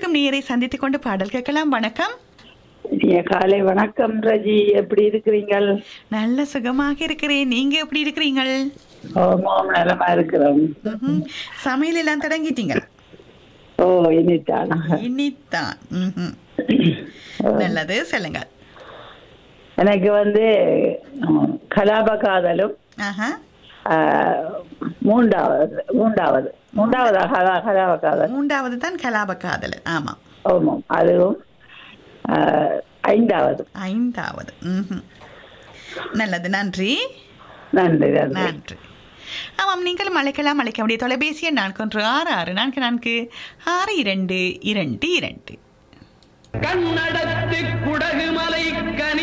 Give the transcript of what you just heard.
இருக்கும் நேரை சந்தித்துக் கொண்டு பாடல் கேட்கலாம் வணக்கம் இனிய காலை வணக்கம் ரஜி எப்படி இருக்கிறீங்கள் நல்ல சுகமாக இருக்கிறேன் நீங்க எப்படி இருக்கிறீங்கள் ஓமாம் நலமா இருக்கிறோம் ம்ஹும். சமையல் எல்லாம் தொடங்கிட்டீங்க ஓ இனித்தானா இனித்தான் ம்ஹும். நல்லது சொல்லுங்க எனக்கு வந்து ம், கலாப காதலும் ஆஹா ஆ, மூன்றாவது மூன்றாவது மூன்றாவதா கலா கலாப காதல் மூன்றாவது தான் கலாப காதல் ஆமா ஓமாம் அதுவும் ஆ, ஐந்தாவது ஐந்தாவது ம்ஹும். நல்லது நன்றி நன்றி நன்றி நன்றி ஆமாம் நீங்கள் அழைக்கலாம் அழைக்க முடிய தொலைபேசி எண் நான்கு ஒன்று ஆறு ஆறு நான்கு நான்கு ஆறு இரண்டு இரண்டு இரண்டு கண்ணடத்து குடகுமலை கனி